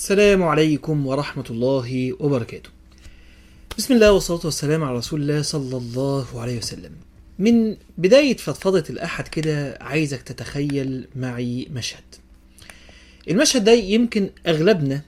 السلام عليكم ورحمة الله وبركاته. بسم الله والصلاة والسلام على رسول الله صلى الله عليه وسلم. من بداية فضفضة الأحد كده عايزك تتخيل معي مشهد. المشهد ده يمكن أغلبنا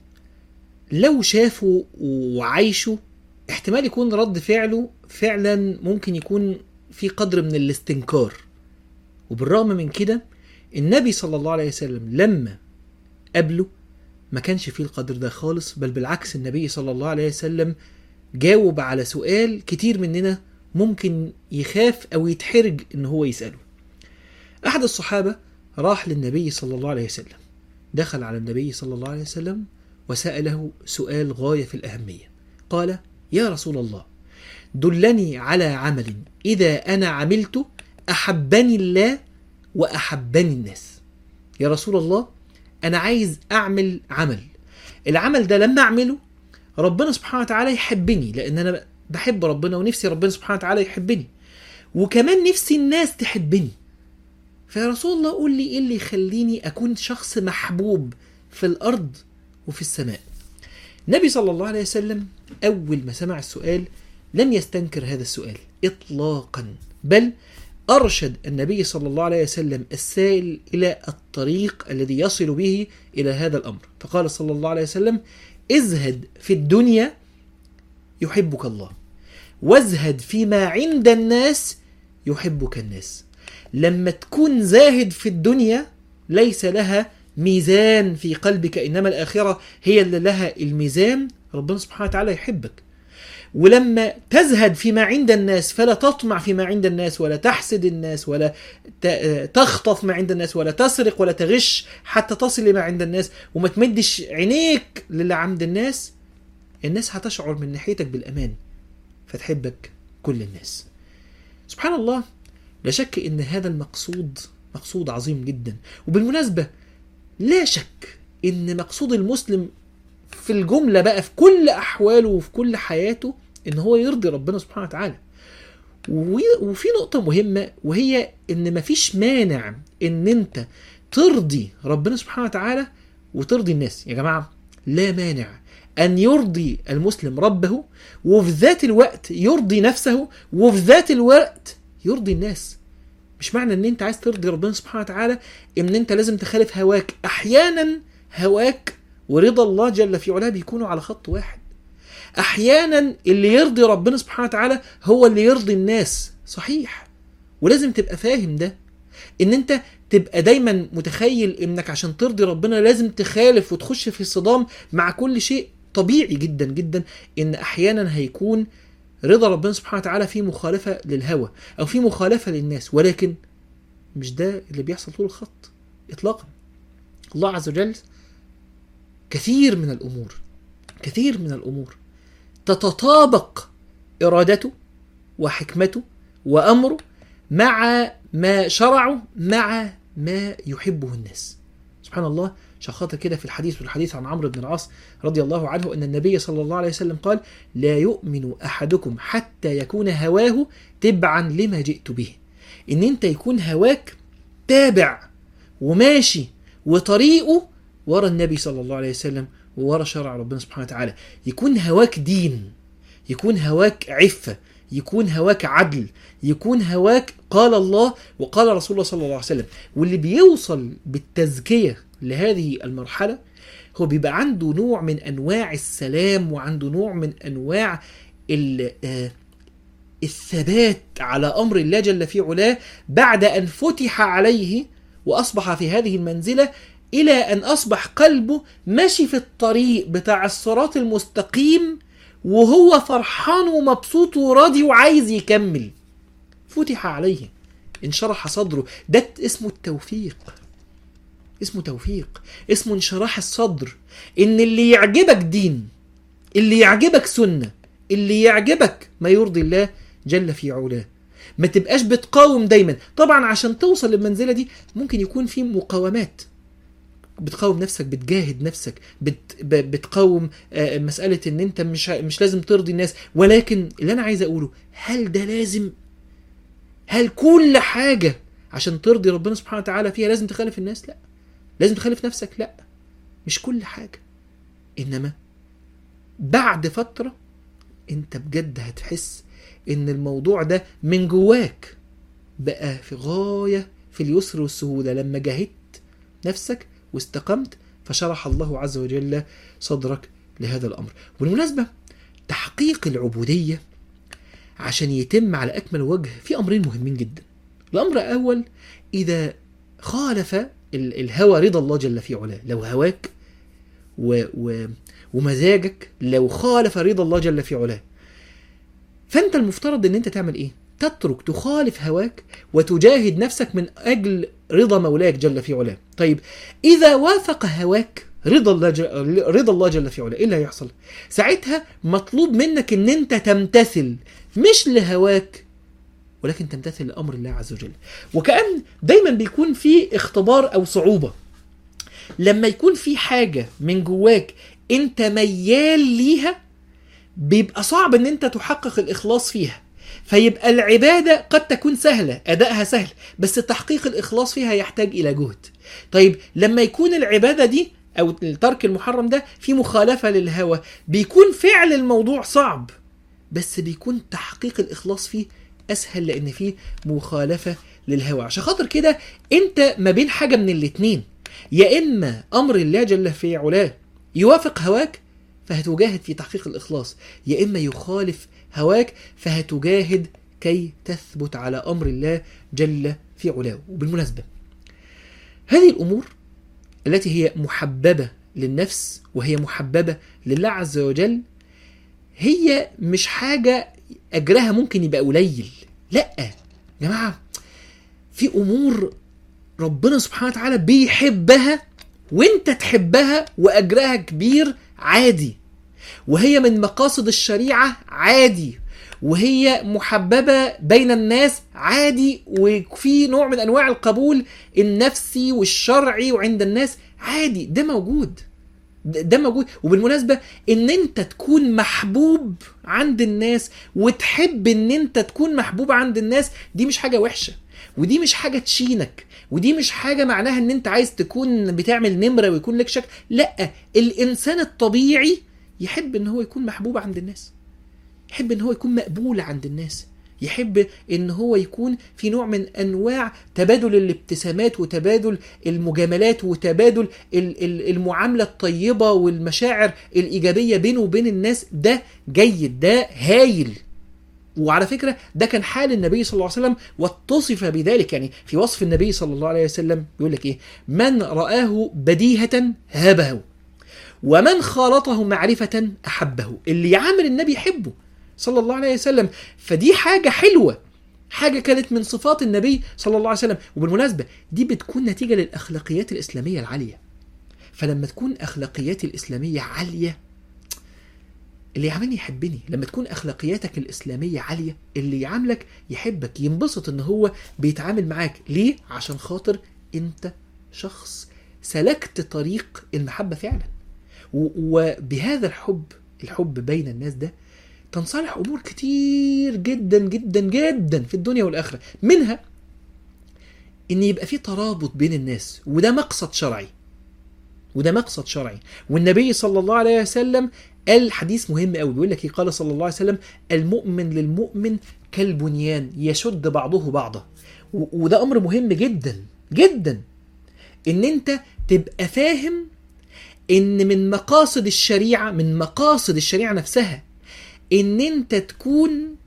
لو شافه وعايشه احتمال يكون رد فعله فعلا ممكن يكون في قدر من الاستنكار. وبالرغم من كده النبي صلى الله عليه وسلم لما قابله ما كانش فيه القدر ده خالص بل بالعكس النبي صلى الله عليه وسلم جاوب على سؤال كتير مننا ممكن يخاف او يتحرج ان هو يساله احد الصحابه راح للنبي صلى الله عليه وسلم دخل على النبي صلى الله عليه وسلم وساله سؤال غايه في الاهميه قال يا رسول الله دلني على عمل اذا انا عملته احبني الله واحبني الناس يا رسول الله انا عايز اعمل عمل العمل ده لما اعمله ربنا سبحانه وتعالى يحبني لان انا بحب ربنا ونفسي ربنا سبحانه وتعالى يحبني وكمان نفسي الناس تحبني فيا رسول الله قول لي ايه اللي يخليني اكون شخص محبوب في الارض وفي السماء النبي صلى الله عليه وسلم اول ما سمع السؤال لم يستنكر هذا السؤال اطلاقا بل أرشد النبي صلى الله عليه وسلم السائل إلى الطريق الذي يصل به إلى هذا الأمر فقال صلى الله عليه وسلم ازهد في الدنيا يحبك الله وازهد فيما عند الناس يحبك الناس لما تكون زاهد في الدنيا ليس لها ميزان في قلبك إنما الآخرة هي اللي لها الميزان ربنا سبحانه وتعالى يحبك ولما تزهد فيما عند الناس فلا تطمع فيما عند الناس ولا تحسد الناس ولا تخطف ما عند الناس ولا تسرق ولا تغش حتى تصل لما عند الناس وما تمدش عينيك للي عند الناس الناس هتشعر من ناحيتك بالأمان فتحبك كل الناس سبحان الله لا شك ان هذا المقصود مقصود عظيم جدا وبالمناسبة لا شك ان مقصود المسلم في الجملة بقى في كل أحواله وفي كل حياته ان هو يرضي ربنا سبحانه وتعالى وفي نقطة مهمة وهي ان مفيش مانع ان انت ترضي ربنا سبحانه وتعالى وترضي الناس يا جماعة لا مانع ان يرضي المسلم ربه وفي ذات الوقت يرضي نفسه وفي ذات الوقت يرضي الناس مش معنى ان انت عايز ترضي ربنا سبحانه وتعالى ان انت لازم تخالف هواك احيانا هواك ورضا الله جل في علاه بيكونوا على خط واحد احيانا اللي يرضي ربنا سبحانه وتعالى هو اللي يرضي الناس صحيح ولازم تبقى فاهم ده ان انت تبقى دايما متخيل انك عشان ترضي ربنا لازم تخالف وتخش في صدام مع كل شيء طبيعي جدا جدا ان احيانا هيكون رضا ربنا سبحانه وتعالى في مخالفه للهوى او في مخالفه للناس ولكن مش ده اللي بيحصل طول الخط اطلاقا الله عز وجل كثير من الامور كثير من الامور تتطابق ارادته وحكمته وامره مع ما شرعه مع ما يحبه الناس سبحان الله شخاطر كده في الحديث والحديث عن عمرو بن العاص رضي الله عنه ان النبي صلى الله عليه وسلم قال لا يؤمن احدكم حتى يكون هواه تبعا لما جئت به ان انت يكون هواك تابع وماشي وطريقه ورا النبي صلى الله عليه وسلم وورا شرع ربنا سبحانه وتعالى يكون هواك دين يكون هواك عفة يكون هواك عدل يكون هواك قال الله وقال رسول الله صلى الله عليه وسلم واللي بيوصل بالتزكية لهذه المرحلة هو بيبقى عنده نوع من أنواع السلام وعنده نوع من أنواع الثبات على أمر الله جل في علاه بعد أن فتح عليه وأصبح في هذه المنزلة إلى أن أصبح قلبه ماشي في الطريق بتاع الصراط المستقيم وهو فرحان ومبسوط وراضي وعايز يكمل فتح عليه انشرح صدره ده اسمه التوفيق اسمه توفيق اسمه انشراح الصدر ان اللي يعجبك دين اللي يعجبك سنة اللي يعجبك ما يرضي الله جل في علاه ما تبقاش بتقاوم دايما طبعا عشان توصل للمنزلة دي ممكن يكون في مقاومات بتقاوم نفسك بتجاهد نفسك بت بتقاوم مسألة ان انت مش مش لازم ترضي الناس ولكن اللي انا عايز اقوله هل ده لازم هل كل حاجة عشان ترضي ربنا سبحانه وتعالى فيها لازم تخالف الناس لا لازم تخالف نفسك لا مش كل حاجة انما بعد فتره انت بجد هتحس ان الموضوع ده من جواك بقى في غايه في اليسر والسهوله لما جاهدت نفسك واستقمت فشرح الله عز وجل صدرك لهذا الامر بالمناسبه تحقيق العبوديه عشان يتم على اكمل وجه في امرين مهمين جدا الامر الاول اذا خالف ال- الهوى رضا الله جل في علاه لو هواك و و ومزاجك لو خالف رضا الله جل في علاه فانت المفترض ان انت تعمل ايه تترك تخالف هواك وتجاهد نفسك من اجل رضا مولاك جل في علاه طيب اذا وافق هواك رضا الله جل رضا الله جل في علاه ايه اللي هيحصل ساعتها مطلوب منك ان انت تمتثل مش لهواك ولكن تمتثل لامر الله عز وجل وكأن دايما بيكون في اختبار او صعوبه لما يكون في حاجه من جواك انت ميال ليها بيبقى صعب ان انت تحقق الاخلاص فيها فيبقى العباده قد تكون سهله ادائها سهل بس تحقيق الاخلاص فيها يحتاج الى جهد طيب لما يكون العباده دي او ترك المحرم ده في مخالفه للهوى بيكون فعل الموضوع صعب بس بيكون تحقيق الاخلاص فيه اسهل لان فيه مخالفه للهوى عشان خاطر كده انت ما بين حاجه من الاتنين يا اما امر الله جل في علاه يوافق هواك فهتجاهد في تحقيق الاخلاص يا اما يخالف هواك فهتجاهد كي تثبت على امر الله جل في علاه وبالمناسبه هذه الامور التي هي محببه للنفس وهي محببه لله عز وجل هي مش حاجه اجرها ممكن يبقى قليل لا يا جماعه في امور ربنا سبحانه وتعالى بيحبها وانت تحبها واجرها كبير عادي وهي من مقاصد الشريعه عادي وهي محببه بين الناس عادي وفي نوع من انواع القبول النفسي والشرعي وعند الناس عادي ده موجود ده ده موجود وبالمناسبة ان انت تكون محبوب عند الناس وتحب ان انت تكون محبوب عند الناس دي مش حاجة وحشة ودي مش حاجة تشينك ودي مش حاجة معناها ان انت عايز تكون بتعمل نمرة ويكون لك شكل لا الانسان الطبيعي يحب ان هو يكون محبوب عند الناس يحب ان هو يكون مقبول عند الناس يحب ان هو يكون في نوع من انواع تبادل الابتسامات وتبادل المجاملات وتبادل ال- ال- المعامله الطيبه والمشاعر الايجابيه بينه وبين الناس ده جيد ده هايل وعلى فكره ده كان حال النبي صلى الله عليه وسلم واتصف بذلك يعني في وصف النبي صلى الله عليه وسلم بيقول لك ايه من رآه بديهة هابه ومن خالطه معرفة أحبه اللي يعامل النبي يحبه صلى الله عليه وسلم فدي حاجة حلوة حاجة كانت من صفات النبي صلى الله عليه وسلم وبالمناسبة دي بتكون نتيجة للأخلاقيات الإسلامية العالية فلما تكون أخلاقياتي الإسلامية عالية اللي يعاملني يحبني لما تكون أخلاقياتك الإسلامية عالية اللي يعاملك يحبك ينبسط إن هو بيتعامل معاك ليه؟ عشان خاطر أنت شخص سلكت طريق المحبة فعلا و- وبهذا الحب الحب بين الناس ده تنصلح امور كتير جدا جدا جدا في الدنيا والاخره منها ان يبقى في ترابط بين الناس وده مقصد شرعي وده مقصد شرعي والنبي صلى الله عليه وسلم قال حديث مهم قوي بيقول لك إيه؟ قال صلى الله عليه وسلم المؤمن للمؤمن كالبنيان يشد بعضه بعضا و- وده امر مهم جدا جدا ان انت تبقى فاهم ان من مقاصد الشريعه من مقاصد الشريعه نفسها ان انت تكون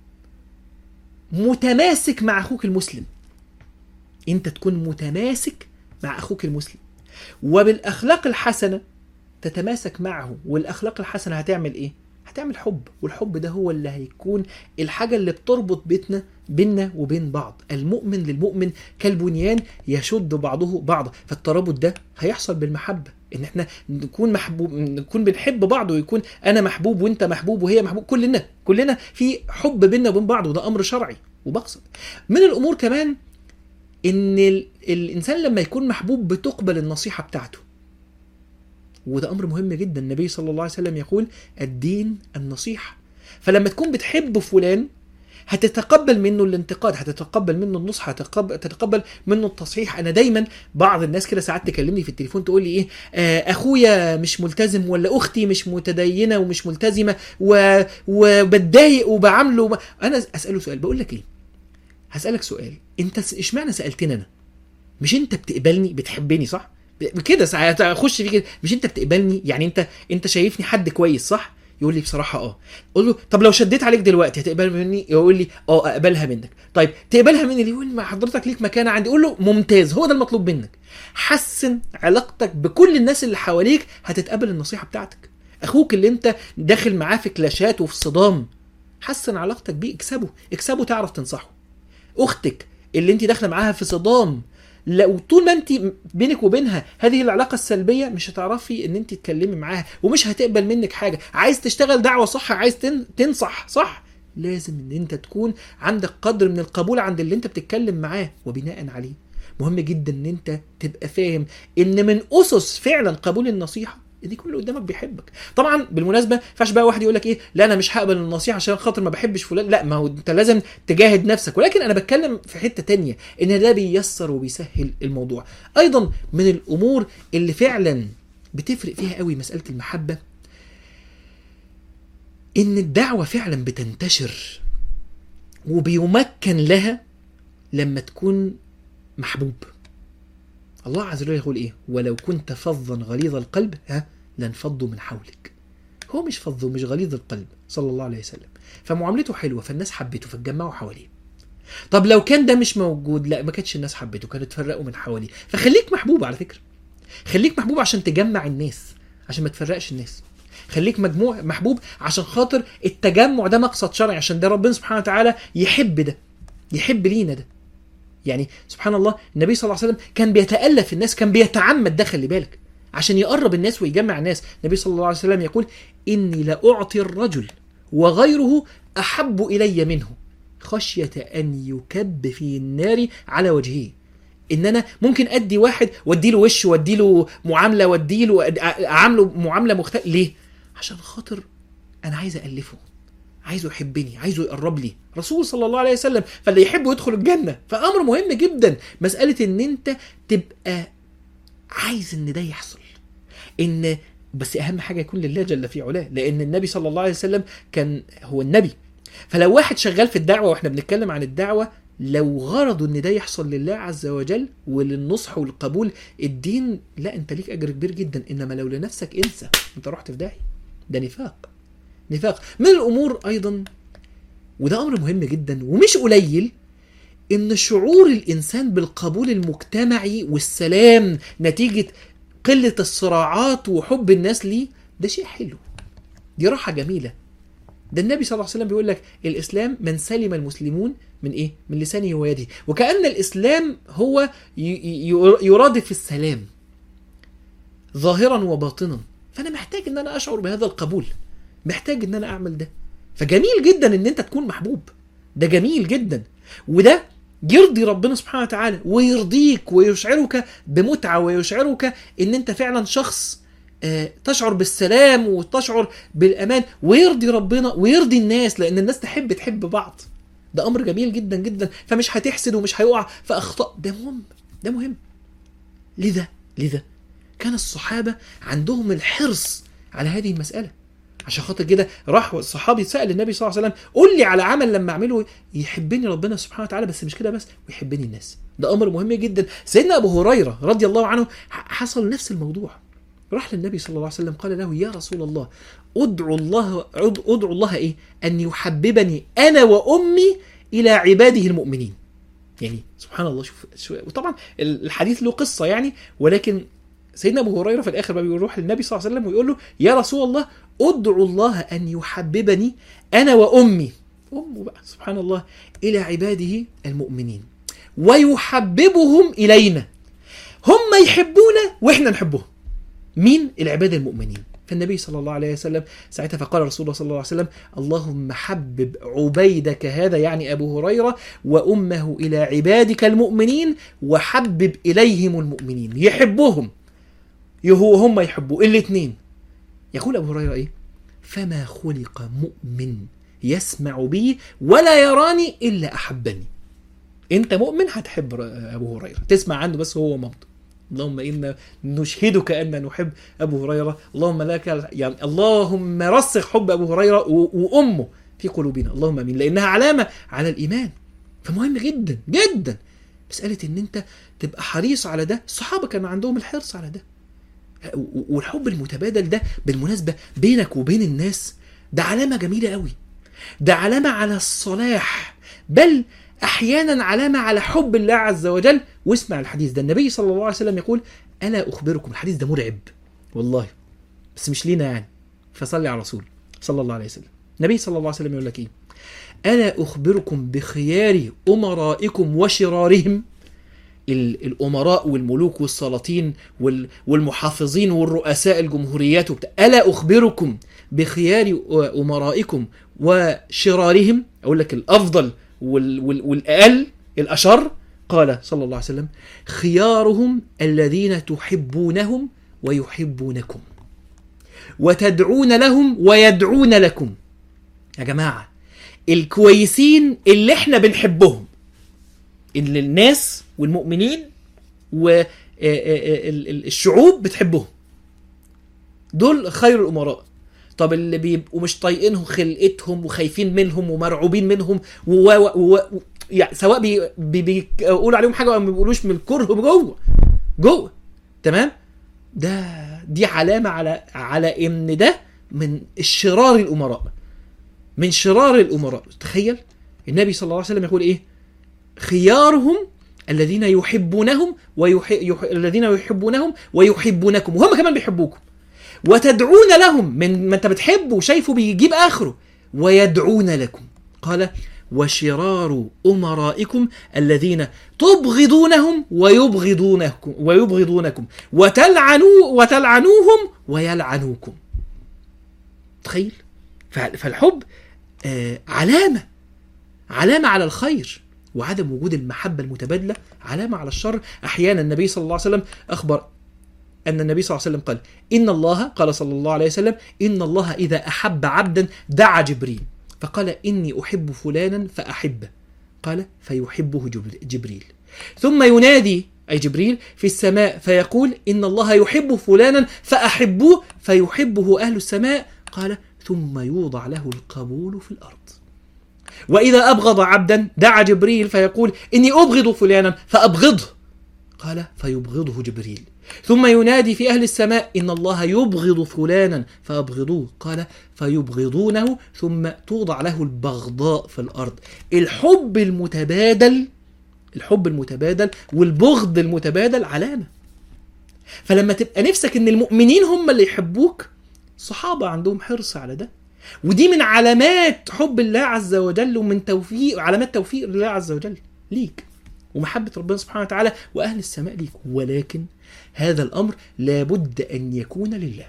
متماسك مع اخوك المسلم انت تكون متماسك مع اخوك المسلم وبالاخلاق الحسنه تتماسك معه والاخلاق الحسنه هتعمل ايه هتعمل حب والحب ده هو اللي هيكون الحاجه اللي بتربط بيتنا بيننا وبين بعض المؤمن للمؤمن كالبنيان يشد بعضه بعضا فالترابط ده هيحصل بالمحبه ان احنا نكون محبوب نكون بنحب بعض ويكون انا محبوب وانت محبوب وهي محبوب كلنا كلنا في حب بيننا وبين بعض وده امر شرعي وبقصد من الامور كمان ان ال... الانسان لما يكون محبوب بتقبل النصيحه بتاعته وده امر مهم جدا النبي صلى الله عليه وسلم يقول الدين النصيحه فلما تكون بتحب فلان هتتقبل منه الانتقاد هتتقبل منه النصح هتتقبل تتقبل منه التصحيح انا دايما بعض الناس كده ساعات تكلمني في التليفون تقول لي ايه آه اخويا مش ملتزم ولا اختي مش متدينه ومش ملتزمه و... وبتضايق وبعامله انا اساله سؤال بقول لك ايه هسالك سؤال انت س- اشمعنى سالتني انا مش انت بتقبلني بتحبني صح ب- كده ساعات اخش في كده مش انت بتقبلني يعني انت انت شايفني حد كويس صح يقول لي بصراحه اه اقول له طب لو شديت عليك دلوقتي هتقبل مني يقول لي اه اقبلها منك طيب تقبلها مني ليه يقول ما حضرتك ليك مكانه عندي اقول له ممتاز هو ده المطلوب منك حسن علاقتك بكل الناس اللي حواليك هتتقبل النصيحه بتاعتك اخوك اللي انت داخل معاه في كلاشات وفي صدام حسن علاقتك بيه اكسبه اكسبه تعرف تنصحه اختك اللي انت داخله معاها في صدام لو طول ما انت بينك وبينها هذه العلاقه السلبيه مش هتعرفي ان انت تتكلمي معاها ومش هتقبل منك حاجه عايز تشتغل دعوه صح عايز تن- تنصح صح لازم ان انت تكون عندك قدر من القبول عند اللي انت بتتكلم معاه وبناء عليه مهم جدا ان انت تبقى فاهم ان من اسس فعلا قبول النصيحه ان يكون اللي قدامك بيحبك طبعا بالمناسبه ما ينفعش بقى واحد يقول لك ايه لا انا مش هقبل النصيحه عشان خاطر ما بحبش فلان لا ما هو انت لازم تجاهد نفسك ولكن انا بتكلم في حته تانية ان ده بيسر وبيسهل الموضوع ايضا من الامور اللي فعلا بتفرق فيها قوي مساله المحبه ان الدعوه فعلا بتنتشر وبيمكن لها لما تكون محبوب الله عز وجل يقول ايه ولو كنت فظا غليظ القلب ها لانفضوا من حولك هو مش فظ ومش غليظ القلب صلى الله عليه وسلم فمعاملته حلوه فالناس حبته فاتجمعوا حواليه طب لو كان ده مش موجود لا ما كانتش الناس حبته كانوا اتفرقوا من حواليه فخليك محبوب على فكره خليك محبوب عشان تجمع الناس عشان ما تفرقش الناس خليك مجموع محبوب عشان خاطر التجمع ده مقصد شرعي عشان ده ربنا سبحانه وتعالى يحب ده يحب لينا ده يعني سبحان الله النبي صلى الله عليه وسلم كان بيتألف الناس كان بيتعمد ده خلي بالك عشان يقرب الناس ويجمع الناس النبي صلى الله عليه وسلم يقول إني لأعطي الرجل وغيره أحب إلي منه خشية أن يكب في النار على وجهه ان انا ممكن ادي واحد وادي له وش وادي له معامله وادي له اعامله معامله مختلفه ليه عشان خاطر انا عايز الفه عايزه يحبني عايزه يقرب لي رسول صلى الله عليه وسلم فاللي يحبه يدخل الجنه فامر مهم جدا مساله ان انت تبقى عايز ان ده يحصل ان بس اهم حاجه يكون لله جل في علاه لان النبي صلى الله عليه وسلم كان هو النبي فلو واحد شغال في الدعوه واحنا بنتكلم عن الدعوه لو غرضوا ان ده يحصل لله عز وجل وللنصح والقبول الدين لا انت ليك اجر كبير جدا انما لو لنفسك انسى انت رحت في داهيه ده نفاق نفاق من الامور ايضا وده امر مهم جدا ومش قليل ان شعور الانسان بالقبول المجتمعي والسلام نتيجه قله الصراعات وحب الناس ليه ده شيء حلو دي راحه جميله ده النبي صلى الله عليه وسلم بيقول لك الاسلام من سلم المسلمون من ايه من لسانه ويده وكأن الاسلام هو يرادف السلام ظاهرا وباطنا فانا محتاج ان انا اشعر بهذا القبول محتاج ان انا اعمل ده فجميل جدا ان انت تكون محبوب ده جميل جدا وده يرضي ربنا سبحانه وتعالى ويرضيك ويشعرك بمتعه ويشعرك ان انت فعلا شخص تشعر بالسلام وتشعر بالامان ويرضي ربنا ويرضي الناس لان الناس تحب تحب بعض ده امر جميل جدا جدا فمش هتحسد ومش هيقع في اخطاء ده مهم ده مهم لذا لذا كان الصحابه عندهم الحرص على هذه المساله عشان خاطر كده راح الصحابي سال النبي صلى الله عليه وسلم قول لي على عمل لما اعمله يحبني ربنا سبحانه وتعالى بس مش كده بس ويحبني الناس ده امر مهم جدا سيدنا ابو هريره رضي الله عنه حصل نفس الموضوع راح للنبي صلى الله عليه وسلم قال له يا رسول الله ادعو الله ادعو الله ايه ان يحببني انا وامي الى عباده المؤمنين يعني سبحان الله شوف شو وطبعا الحديث له قصه يعني ولكن سيدنا ابو هريره في الاخر بقى بيروح للنبي صلى الله عليه وسلم ويقول له يا رسول الله ادعو الله ان يحببني انا وامي امه بقى سبحان الله الى عباده المؤمنين ويحببهم الينا هم يحبونا واحنا نحبهم مين العباد المؤمنين فالنبي صلى الله عليه وسلم ساعتها فقال رسول الله صلى الله عليه وسلم اللهم حبب عبيدك هذا يعني أبو هريرة وأمه إلى عبادك المؤمنين وحبب إليهم المؤمنين يحبهم هو هم يحبوا الاثنين يقول أبو هريرة إيه فما خلق مؤمن يسمع بي ولا يراني الا احبني انت مؤمن هتحب ر- ابو هريره تسمع عنه بس هو ومامته اللهم انا نشهدك ان نحب ابو هريره اللهم لك يعني اللهم رسخ حب ابو هريره و- وامه في قلوبنا اللهم امين لانها علامه على الايمان فمهم جدا جدا مساله ان انت تبقى حريص على ده الصحابه كان عندهم الحرص على ده و- والحب المتبادل ده بالمناسبه بينك وبين الناس ده علامه جميله قوي ده علامه على الصلاح بل احيانا علامه على حب الله عز وجل واسمع الحديث ده النبي صلى الله عليه وسلم يقول الا اخبركم الحديث ده مرعب والله بس مش لينا يعني فصلي على الرسول صلى الله عليه وسلم النبي صلى الله عليه وسلم يقول لك ايه الا اخبركم بخيار امرائكم وشرارهم ال- الامراء والملوك والسلاطين وال- والمحافظين والرؤساء الجمهوريات وبتاع الا اخبركم بخيار امرائكم وشرارهم اقول لك الافضل وال وال والاقل الاشر قال صلى الله عليه وسلم خيارهم الذين تحبونهم ويحبونكم وتدعون لهم ويدعون لكم يا جماعه الكويسين اللي احنا بنحبهم اللي الناس والمؤمنين والشعوب بتحبهم دول خير الامراء طب اللي بيبقوا مش طايقينهم خلقتهم وخايفين منهم ومرعوبين منهم و و و و يعني سواء بي بي بيقولوا عليهم حاجه او ما بيقولوش من الكره جوه جوه تمام ده دي علامه على على ان ده من الشرار الامراء من شرار الامراء تخيل النبي صلى الله عليه وسلم يقول ايه خيارهم الذين يحبونهم ويح... يح... الذين يحبونهم ويحبونكم وهم كمان بيحبوكم وتدعون لهم من ما انت بتحبه وشايفه بيجيب اخره ويدعون لكم قال وشرار امرائكم الذين تبغضونهم ويبغضونكم ويبغضونكم وتلعنوا وتلعنوهم ويلعنوكم تخيل فع- فالحب آه علامه علامه على الخير وعدم وجود المحبه المتبادله علامه على الشر احيانا النبي صلى الله عليه وسلم اخبر ان النبي صلى الله عليه وسلم قال ان الله قال صلى الله عليه وسلم ان الله اذا احب عبدا دعا جبريل فقال اني احب فلانا فاحبه قال فيحبه جبر- جبريل ثم ينادي اي جبريل في السماء فيقول ان الله يحب فلانا فاحبوه فيحبه اهل السماء قال ثم يوضع له القبول في الارض واذا ابغض عبدا دعا جبريل فيقول اني ابغض فلانا فابغضه قال فيبغضه جبريل ثم ينادي في اهل السماء ان الله يبغض فلانا فابغضوه قال فيبغضونه ثم توضع له البغضاء في الارض الحب المتبادل الحب المتبادل والبغض المتبادل علامه فلما تبقى نفسك ان المؤمنين هم اللي يحبوك صحابه عندهم حرص على ده ودي من علامات حب الله عز وجل ومن توفيق علامات توفيق الله عز وجل ليك ومحبة ربنا سبحانه وتعالى وأهل السماء ليك ولكن هذا الأمر لابد أن يكون لله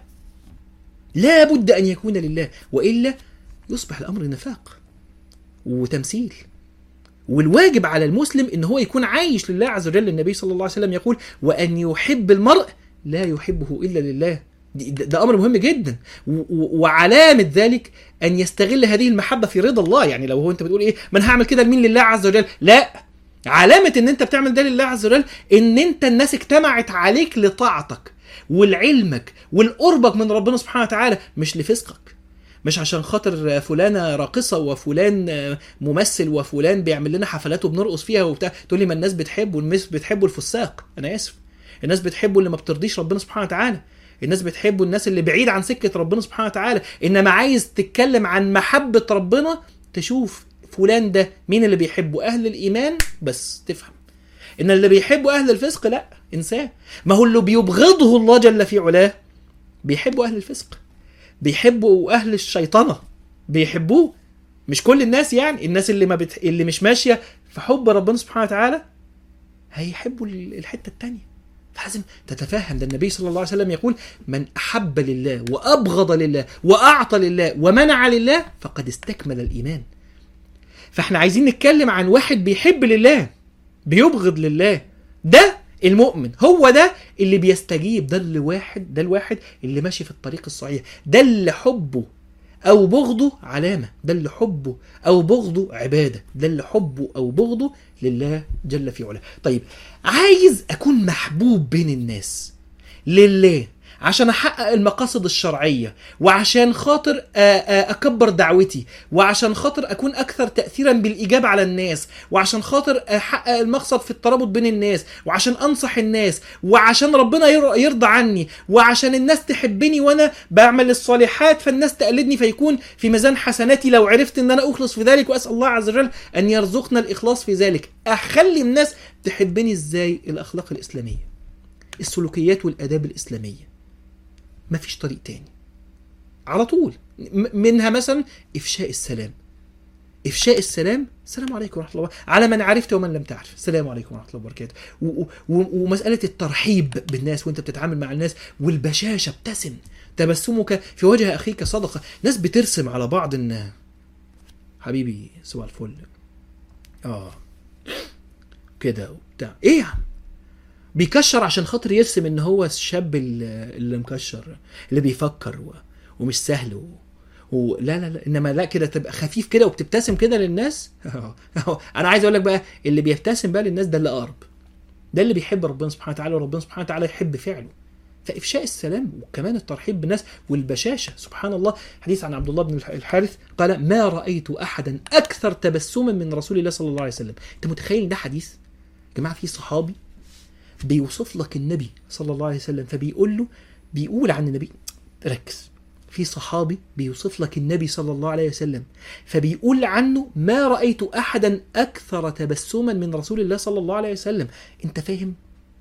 لابد أن يكون لله وإلا يصبح الأمر نفاق وتمثيل والواجب على المسلم ان هو يكون عايش لله عز وجل النبي صلى الله عليه وسلم يقول وان يحب المرء لا يحبه الا لله دي- ده ده امر مهم جدا و- و- وعلامه ذلك ان يستغل هذه المحبه في رضا الله يعني لو هو انت بتقول ايه ما انا هعمل كده لمين لله عز وجل لا علامه ان انت بتعمل ده لله عز وجل ان انت الناس اجتمعت عليك لطاعتك ولعلمك ولقربك من ربنا سبحانه وتعالى مش لفسقك مش عشان خاطر فلانة راقصة وفلان ممثل وفلان بيعمل لنا حفلات وبنرقص فيها وبتاع تقول لي ما الناس بتحبه الناس بتحبوا الفساق انا اسف الناس بتحبوا اللي ما بترضيش ربنا سبحانه وتعالى الناس بتحبوا الناس اللي بعيد عن سكة ربنا سبحانه وتعالى انما عايز تتكلم عن محبة ربنا تشوف فلان ده مين اللي بيحبه اهل الايمان بس تفهم ان اللي بيحبوا اهل الفسق لا انساه ما هو اللي بيبغضه الله جل في علاه بيحبوا اهل الفسق بيحبوا اهل الشيطنه بيحبوه مش كل الناس يعني الناس اللي ما بتح... اللي مش ماشيه في حب ربنا سبحانه وتعالى هيحبوا ال- الحته التانية فلازم تتفهم ده النبي صلى الله عليه وسلم يقول من احب لله وابغض لله واعطى لله ومنع لله فقد استكمل الايمان فاحنا عايزين نتكلم عن واحد بيحب لله بيبغض لله ده المؤمن هو ده اللي بيستجيب ده اللي واحد ده الواحد اللي ماشي في الطريق الصحيح ده اللي حبه او بغضه علامه ده اللي حبه او بغضه عباده ده اللي حبه او بغضه لله جل في علاه طيب عايز اكون محبوب بين الناس لله عشان احقق المقاصد الشرعيه وعشان خاطر آ- آ- اكبر دعوتي وعشان خاطر اكون اكثر تاثيرا بالاجابه على الناس وعشان خاطر احقق المقصد في الترابط بين الناس وعشان انصح الناس وعشان ربنا ير- يرضى عني وعشان الناس تحبني وانا بعمل الصالحات فالناس تقلدني فيكون في ميزان حسناتي لو عرفت ان انا اخلص في ذلك واسال الله عز وجل ان يرزقنا الاخلاص في ذلك اخلي الناس تحبني ازاي الاخلاق الاسلاميه السلوكيات والاداب الاسلاميه مفيش طريق تاني على طول م- منها مثلا افشاء السلام افشاء السلام السلام عليكم ورحمه الله على من عرفت ومن لم تعرف السلام عليكم ورحمه الله وبركاته و- و- و- ومساله الترحيب بالناس وانت بتتعامل مع الناس والبشاشه ابتسم تبسمك في وجه اخيك صدقه ناس بترسم على بعض ان حبيبي صباح الفل اه كده وبتاع ايه يا عم بيكشر عشان خاطر يرسم ان هو الشاب اللي اللي مكشر اللي بيفكر و... ومش سهل و... و... لا لا لا انما لا كده تبقى خفيف كده وبتبتسم كده للناس انا عايز اقول لك بقى اللي بيبتسم بقى للناس ده اللي اقرب ده اللي بيحب ربنا سبحانه وتعالى وربنا سبحانه وتعالى يحب فعله فافشاء السلام وكمان الترحيب بالناس والبشاشه سبحان الله حديث عن عبد الله بن الحارث قال ما رايت احدا اكثر تبسما من رسول الله صلى الله عليه وسلم انت متخيل ده حديث يا جماعه في صحابي بيوصف لك النبي صلى الله عليه وسلم فبيقول له بيقول عن النبي ركز في صحابي بيوصف لك النبي صلى الله عليه وسلم فبيقول عنه ما رأيت أحدا أكثر تبسما من رسول الله صلى الله عليه وسلم أنت فاهم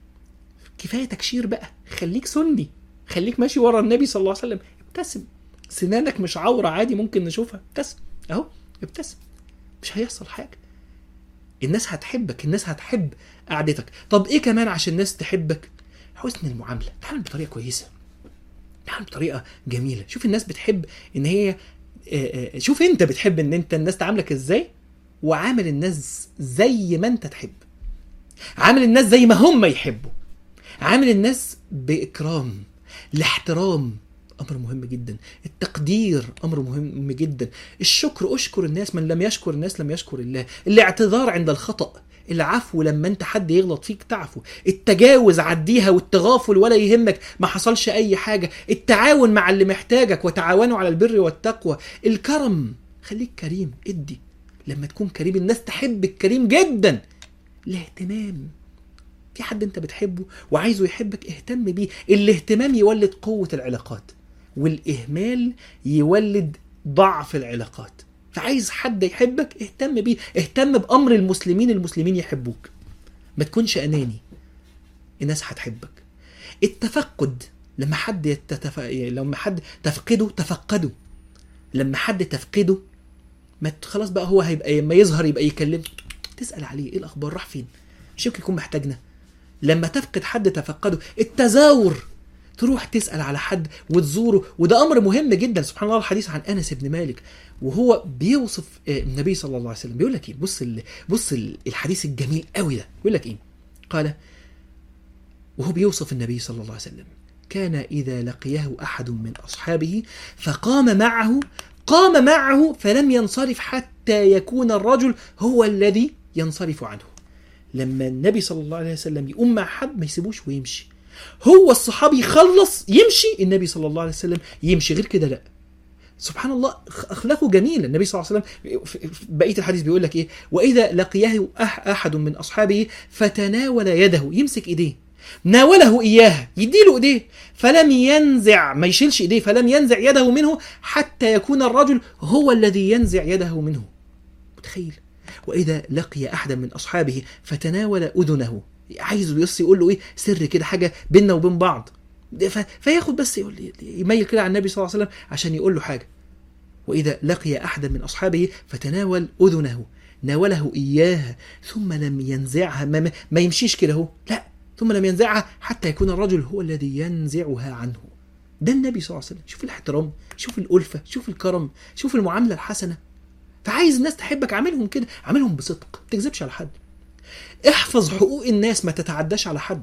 كفاية تكشير بقى خليك سني خليك ماشي ورا النبي صلى الله عليه وسلم ابتسم سنانك مش عورة عادي ممكن نشوفها ابتسم اهو ابتسم مش هيحصل حاجة الناس هتحبك الناس هتحب قعدتك طب ايه كمان عشان الناس تحبك حسن المعامله تعامل بطريقه كويسه تعامل بطريقه جميله شوف الناس بتحب ان هي آه، آه، شوف انت بتحب ان انت الناس تعاملك ازاي وعامل الناس زي ما انت تحب عامل الناس زي ما هم يحبوا عامل الناس باكرام الاحترام امر مهم جدا التقدير امر مهم جدا الشكر اشكر الناس من لم يشكر الناس لم يشكر الله الاعتذار عند الخطأ العفو لما انت حد يغلط فيك تعفو التجاوز عديها والتغافل ولا يهمك ما حصلش اي حاجة التعاون مع اللي محتاجك وتعاونوا على البر والتقوى الكرم خليك كريم ادي لما تكون كريم الناس تحب الكريم جدا الاهتمام في حد انت بتحبه وعايزه يحبك اهتم بيه الاهتمام يولد قوة العلاقات والاهمال يولد ضعف العلاقات فعايز حد يحبك اهتم بيه اهتم بامر المسلمين المسلمين يحبوك ما تكونش اناني الناس هتحبك التفقد لما حد يتتف... لما حد تفقده تفقده لما حد تفقده ما ت- خلاص بقى هو هيبقى لما يظهر يبقى يكلمك تسال عليه ايه الاخبار راح فين مش يمكن يكون محتاجنا لما تفقد حد تفقده التزاور تروح تسأل على حد وتزوره وده أمر مهم جدا سبحان الله الحديث عن أنس بن مالك وهو بيوصف آه، النبي صلى الله عليه وسلم بيقول لك إيه بص ال- بص ال- الحديث الجميل قوي ده بيقول لك إيه قال وهو بيوصف النبي صلى الله عليه وسلم كان إذا لقيه أحد من أصحابه فقام معه قام معه فلم ينصرف حتى يكون الرجل هو الذي ينصرف عنه لما النبي صلى الله عليه وسلم يقوم مع حد ما يسيبوش ويمشي هو الصحابي يخلص يمشي النبي صلى الله عليه وسلم يمشي غير كده لا سبحان الله أخ- اخلاقه جميله النبي صلى الله عليه وسلم في- في بقيه الحديث بيقول لك ايه واذا لقيه أح احد من اصحابه فتناول يده يمسك ايديه ناوله اياها يديله ايديه فلم ينزع ما يشيلش ايديه فلم ينزع يده منه حتى يكون الرجل هو الذي ينزع يده منه متخيل واذا لقي احدا من اصحابه فتناول اذنه عايزه بس يقول له ايه سر كده حاجه بيننا وبين بعض ف- فياخد بس يقول يميل كده على النبي صلى الله عليه وسلم عشان يقول له حاجه واذا لقي احدا من اصحابه فتناول اذنه ناوله اياها ثم لم ينزعها ما, ما يمشيش كده اهو لا ثم لم ينزعها حتى يكون الرجل هو الذي ينزعها عنه ده النبي صلى الله عليه وسلم شوف الاحترام شوف الألفة شوف الكرم شوف المعاملة الحسنة فعايز الناس تحبك عاملهم كده عاملهم بصدق ما تكذبش على حد احفظ حقوق الناس ما تتعداش على حد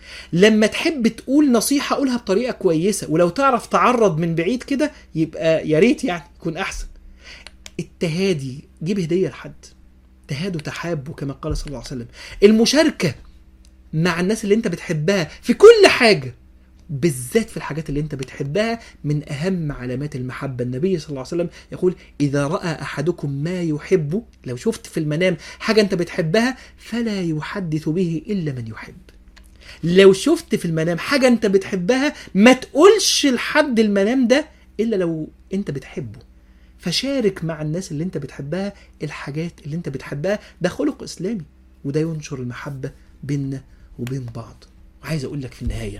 لما تحب تقول نصيحة قولها بطريقة كويسة ولو تعرف تعرض من بعيد كده يبقى يا ريت يعني يكون أحسن التهادي جيب هدية لحد تهادوا تحابوا كما قال صلى الله عليه وسلم المشاركة مع الناس اللي انت بتحبها في كل حاجة بالذات في الحاجات اللي انت بتحبها من اهم علامات المحبه النبي صلى الله عليه وسلم يقول اذا راى احدكم ما يحب لو شفت في المنام حاجه انت بتحبها فلا يحدث به الا من يحب لو شفت في المنام حاجه انت بتحبها ما تقولش لحد المنام ده الا لو انت بتحبه فشارك مع الناس اللي انت بتحبها الحاجات اللي انت بتحبها ده خلق اسلامي وده ينشر المحبه بيننا وبين بعض وعايز اقول لك في النهايه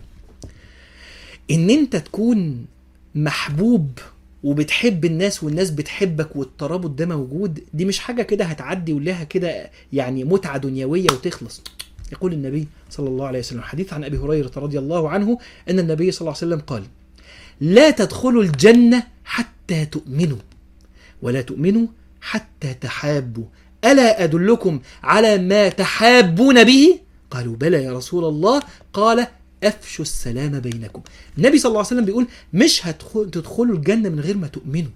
ان انت تكون محبوب وبتحب الناس والناس بتحبك والترابط ده موجود دي مش حاجه كده هتعدي ولها كده يعني متعه دنيويه وتخلص يقول النبي صلى الله عليه وسلم حديث عن ابي هريره رضي الله عنه ان النبي صلى الله عليه وسلم قال لا تدخلوا الجنه حتى تؤمنوا ولا تؤمنوا حتى تحابوا الا ادلكم على ما تحابون به قالوا بلى يا رسول الله قال افشوا السلام بينكم النبي صلى الله عليه وسلم بيقول مش هتدخل تدخلوا الجنه من غير ما تؤمنوا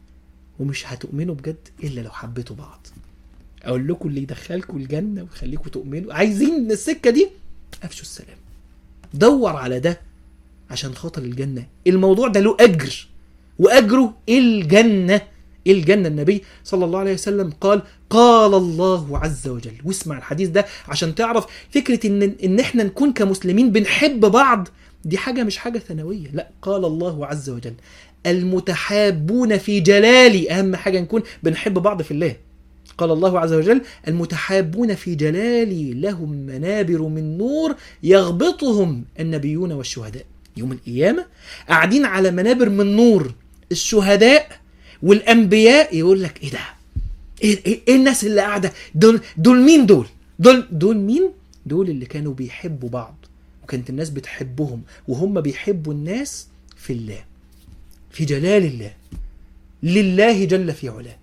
ومش هتؤمنوا بجد الا لو حبيتوا بعض اقول لكم اللي يدخلكم الجنه ويخليكم تؤمنوا عايزين السكه دي افشوا السلام دور على ده عشان خاطر الجنه الموضوع ده له اجر واجره الجنه الجنه النبي صلى الله عليه وسلم قال قال الله عز وجل واسمع الحديث ده عشان تعرف فكره ان ان احنا نكون كمسلمين بنحب بعض دي حاجه مش حاجه ثانويه لا قال الله عز وجل المتحابون في جلالي اهم حاجه نكون بنحب بعض في الله قال الله عز وجل المتحابون في جلالي لهم منابر من نور يغبطهم النبيون والشهداء يوم القيامه قاعدين على منابر من نور الشهداء والانبياء يقول لك ايه ده ايه, إيه, إيه الناس اللي قاعده دول دول مين دول دول دول مين دول اللي كانوا بيحبوا بعض وكانت الناس بتحبهم وهم بيحبوا الناس في الله في جلال الله لله جل في علاه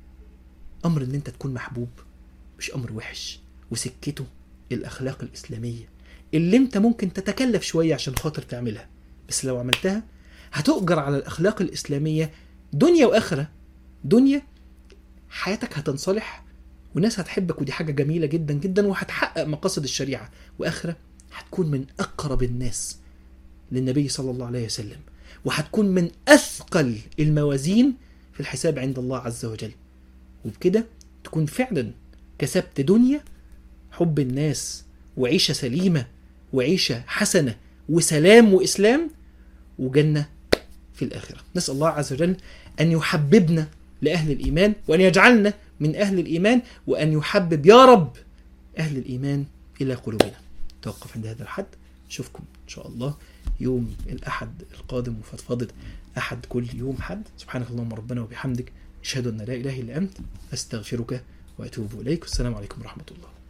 امر ان انت تكون محبوب مش امر وحش وسكته الاخلاق الاسلاميه اللي انت ممكن تتكلف شويه عشان خاطر تعملها بس لو عملتها هتؤجر على الاخلاق الاسلاميه دنيا واخره دنيا حياتك هتنصلح والناس هتحبك ودي حاجه جميله جدا جدا وهتحقق مقاصد الشريعه واخره هتكون من اقرب الناس للنبي صلى الله عليه وسلم وهتكون من اثقل الموازين في الحساب عند الله عز وجل وبكده تكون فعلا كسبت دنيا حب الناس وعيشه سليمه وعيشه حسنه وسلام واسلام وجنه في الاخره نسال الله عز وجل ان يحببنا لاهل الايمان وان يجعلنا من اهل الايمان وان يحبب يا رب اهل الايمان الى قلوبنا توقف عند هذا الحد نشوفكم ان شاء الله يوم الاحد القادم وفضفضه احد كل يوم حد سبحانك اللهم ربنا وبحمدك اشهد ان لا اله الا انت استغفرك واتوب اليك والسلام عليكم ورحمه الله